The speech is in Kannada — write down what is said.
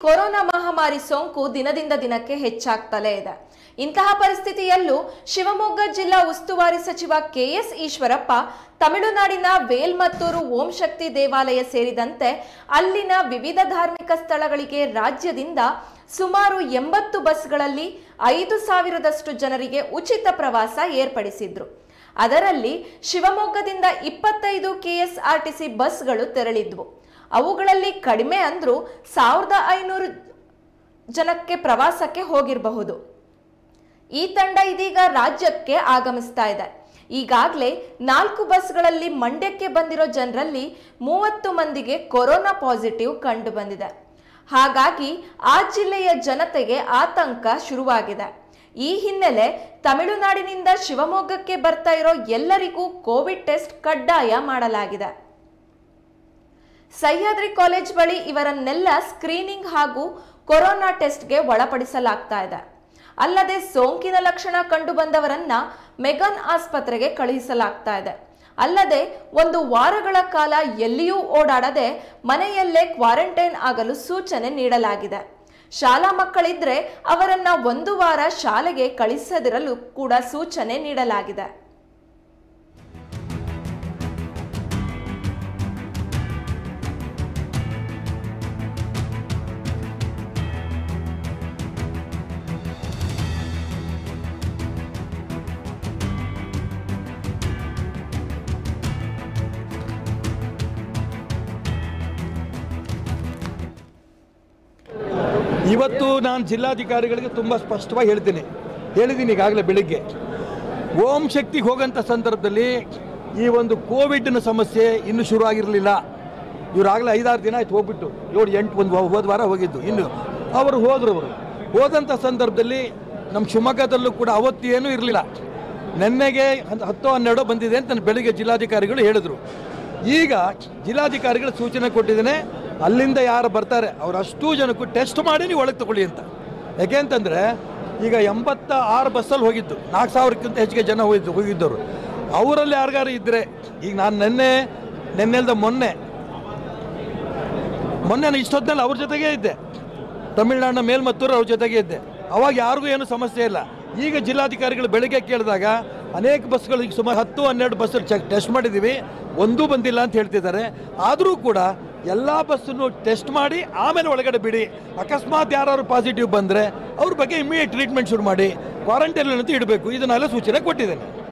ಕೊರೋನಾ ಮಹಾಮಾರಿ ಸೋಂಕು ದಿನದಿಂದ ದಿನಕ್ಕೆ ಹೆಚ್ಚಾಗ್ತಲೇ ಇದೆ ಇಂತಹ ಪರಿಸ್ಥಿತಿಯಲ್ಲೂ ಶಿವಮೊಗ್ಗ ಜಿಲ್ಲಾ ಉಸ್ತುವಾರಿ ಸಚಿವ ಕೆಎಸ್ ಈಶ್ವರಪ್ಪ ತಮಿಳುನಾಡಿನ ವೇಲ್ಮತ್ತೂರು ಓಂ ಶಕ್ತಿ ದೇವಾಲಯ ಸೇರಿದಂತೆ ಅಲ್ಲಿನ ವಿವಿಧ ಧಾರ್ಮಿಕ ಸ್ಥಳಗಳಿಗೆ ರಾಜ್ಯದಿಂದ ಸುಮಾರು ಎಂಬತ್ತು ಬಸ್ಗಳಲ್ಲಿ ಐದು ಸಾವಿರದಷ್ಟು ಜನರಿಗೆ ಉಚಿತ ಪ್ರವಾಸ ಏರ್ಪಡಿಸಿದ್ರು ಅದರಲ್ಲಿ ಶಿವಮೊಗ್ಗದಿಂದ ಇಪ್ಪತ್ತೈದು ಕೆಎಸ್ಆರ್ಟಿಸಿ ಬಸ್ಗಳು ತೆರಳಿದ್ವು ಅವುಗಳಲ್ಲಿ ಕಡಿಮೆ ಅಂದ್ರೂ ಸಾವಿರದ ಐನೂರು ಜನಕ್ಕೆ ಪ್ರವಾಸಕ್ಕೆ ಹೋಗಿರಬಹುದು ಈ ತಂಡ ಇದೀಗ ರಾಜ್ಯಕ್ಕೆ ಆಗಮಿಸ್ತಾ ಇದೆ ಈಗಾಗಲೇ ನಾಲ್ಕು ಬಸ್ಗಳಲ್ಲಿ ಮಂಡ್ಯಕ್ಕೆ ಬಂದಿರೋ ಜನರಲ್ಲಿ ಮೂವತ್ತು ಮಂದಿಗೆ ಕೊರೋನಾ ಪಾಸಿಟಿವ್ ಕಂಡು ಬಂದಿದೆ ಹಾಗಾಗಿ ಆ ಜಿಲ್ಲೆಯ ಜನತೆಗೆ ಆತಂಕ ಶುರುವಾಗಿದೆ ಈ ಹಿನ್ನೆಲೆ ತಮಿಳುನಾಡಿನಿಂದ ಶಿವಮೊಗ್ಗಕ್ಕೆ ಬರ್ತಾ ಇರೋ ಎಲ್ಲರಿಗೂ ಕೋವಿಡ್ ಟೆಸ್ಟ್ ಕಡ್ಡಾಯ ಮಾಡಲಾಗಿದೆ ಸಹ್ಯಾದ್ರಿ ಕಾಲೇಜ್ ಬಳಿ ಇವರನ್ನೆಲ್ಲ ಸ್ಕ್ರೀನಿಂಗ್ ಹಾಗೂ ಕೊರೋನಾ ಟೆಸ್ಟ್ಗೆ ಒಳಪಡಿಸಲಾಗ್ತಾ ಇದೆ ಅಲ್ಲದೆ ಸೋಂಕಿನ ಲಕ್ಷಣ ಕಂಡು ಬಂದವರನ್ನ ಮೆಗನ್ ಆಸ್ಪತ್ರೆಗೆ ಕಳುಹಿಸಲಾಗ್ತಾ ಇದೆ ಅಲ್ಲದೆ ಒಂದು ವಾರಗಳ ಕಾಲ ಎಲ್ಲಿಯೂ ಓಡಾಡದೆ ಮನೆಯಲ್ಲೇ ಕ್ವಾರಂಟೈನ್ ಆಗಲು ಸೂಚನೆ ನೀಡಲಾಗಿದೆ ಶಾಲಾ ಮಕ್ಕಳಿದ್ರೆ ಅವರನ್ನ ಒಂದು ವಾರ ಶಾಲೆಗೆ ಕಳಿಸದಿರಲು ಕೂಡ ಸೂಚನೆ ನೀಡಲಾಗಿದೆ ಇವತ್ತು ನಾನು ಜಿಲ್ಲಾಧಿಕಾರಿಗಳಿಗೆ ತುಂಬ ಸ್ಪಷ್ಟವಾಗಿ ಹೇಳ್ತೀನಿ ಹೇಳಿದ್ದೀನಿ ಈಗಾಗಲೇ ಬೆಳಿಗ್ಗೆ ಓಂ ಶಕ್ತಿಗೆ ಹೋಗೋಂಥ ಸಂದರ್ಭದಲ್ಲಿ ಈ ಒಂದು ಕೋವಿಡ್ನ ಸಮಸ್ಯೆ ಇನ್ನೂ ಶುರು ಆಗಿರಲಿಲ್ಲ ಇವರಾಗಲೇ ಐದಾರು ದಿನ ಆಯ್ತು ಹೋಗ್ಬಿಟ್ಟು ಏಳು ಎಂಟು ಒಂದು ಹೋದ ವಾರ ಹೋಗಿದ್ದು ಇನ್ನು ಅವರು ಹೋದರು ಅವರು ಹೋದಂಥ ಸಂದರ್ಭದಲ್ಲಿ ನಮ್ಮ ಶಿವಮೊಗ್ಗದಲ್ಲೂ ಕೂಡ ಅವತ್ತು ಏನೂ ಇರಲಿಲ್ಲ ನೆನ್ನೆಗೆ ಹತ್ತು ಹತ್ತೋ ಹನ್ನೆರಡೋ ಬಂದಿದೆ ಅಂತ ಬೆಳಿಗ್ಗೆ ಜಿಲ್ಲಾಧಿಕಾರಿಗಳು ಹೇಳಿದರು ಈಗ ಜಿಲ್ಲಾಧಿಕಾರಿಗಳು ಸೂಚನೆ ಕೊಟ್ಟಿದ್ದೇನೆ ಅಲ್ಲಿಂದ ಯಾರು ಬರ್ತಾರೆ ಅವ್ರು ಅಷ್ಟೂ ಜನಕ್ಕೂ ಟೆಸ್ಟ್ ಮಾಡಿ ನೀವು ಒಳಗೆ ತಗೊಳ್ಳಿ ಅಂತ ಯಾಕೆ ಅಂತಂದರೆ ಈಗ ಎಂಬತ್ತ ಆರು ಬಸ್ಸಲ್ಲಿ ಹೋಗಿದ್ದು ನಾಲ್ಕು ಸಾವಿರಕ್ಕಿಂತ ಹೆಚ್ಚಿಗೆ ಜನ ಹೋಗಿದ್ದು ಹೋಗಿದ್ದವರು ಅವರಲ್ಲಿ ಯಾರಿಗಾರು ಇದ್ದರೆ ಈಗ ನಾನು ನಿನ್ನೆ ನಿನ್ನೆಲ್ದ ಮೊನ್ನೆ ಮೊನ್ನೆ ನಾನು ಇಷ್ಟೊತ್ತಿನಲ್ಲಿ ಅವ್ರ ಜೊತೆಗೇ ಇದ್ದೆ ತಮಿಳ್ನಾಡಿನ ಮೇಲ್ಮತ್ತೂರು ಅವ್ರ ಜೊತೆಗೆ ಇದ್ದೆ ಅವಾಗ ಯಾರಿಗೂ ಏನು ಸಮಸ್ಯೆ ಇಲ್ಲ ಈಗ ಜಿಲ್ಲಾಧಿಕಾರಿಗಳು ಬೆಳಿಗ್ಗೆ ಕೇಳಿದಾಗ ಅನೇಕ ಬಸ್ಗಳು ಈಗ ಸುಮಾರು ಹತ್ತು ಹನ್ನೆರಡು ಬಸ್ ಚೆಕ್ ಟೆಸ್ಟ್ ಮಾಡಿದ್ದೀವಿ ಒಂದೂ ಬಂದಿಲ್ಲ ಅಂತ ಹೇಳ್ತಿದ್ದಾರೆ ಆದರೂ ಕೂಡ ಎಲ್ಲ ಬಸ್ಸನ್ನು ಟೆಸ್ಟ್ ಮಾಡಿ ಆಮೇಲೆ ಒಳಗಡೆ ಬಿಡಿ ಅಕಸ್ಮಾತ್ ಯಾರು ಪಾಸಿಟಿವ್ ಬಂದರೆ ಅವ್ರ ಬಗ್ಗೆ ಇಮಿಡಿಯೇಟ್ ಟ್ರೀಟ್ಮೆಂಟ್ ಶುರು ಮಾಡಿ ಕ್ವಾರಂಟೈನ್ ಅಂತ ಇಡಬೇಕು ಇದನ್ನೆಲ್ಲ ಸೂಚನೆ ಕೊಟ್ಟಿದ್ದೇನೆ